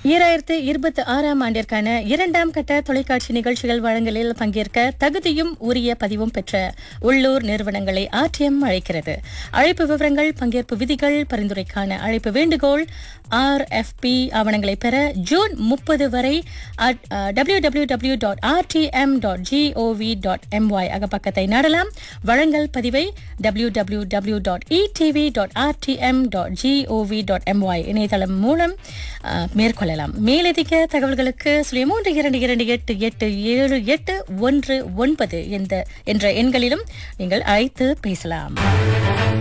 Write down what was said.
ஈராயிரத்து இருபத்தி ஆறாம் ஆண்டிற்கான இரண்டாம் கட்ட தொலைக்காட்சி நிகழ்ச்சிகள் வழங்கலில் பங்கேற்க தகுதியும் உரிய பதிவும் பெற்ற உள்ளூர் நிறுவனங்களை ஆர்டிஎம் அழைக்கிறது அழைப்பு விவரங்கள் பங்கேற்பு விதிகள் பரிந்துரைக்கான அழைப்பு வேண்டுகோள் ஆர்எஃப்பி ஆவணங்களை பெற ஜூன் முப்பது வரை W W W dot RTM dot GOV dot MY அகப்பக்கத்தை நாடலாம் வழங்கல் பதிவை W W W dot ETV dot RTM dot GOV dot MY இணையதளம் மூலம் அஹ், மேற்கொள்ளலாம் மேலதிக தகவல்களுக்கு சுழிய மூன்று இரண்டு இரண்டு எட்டு எட்டு ஏழு எட்டு ஒன்று ஒன்பது என்ற என்ற எண்களிலும் நீங்கள் அழைத்து பேசலாம்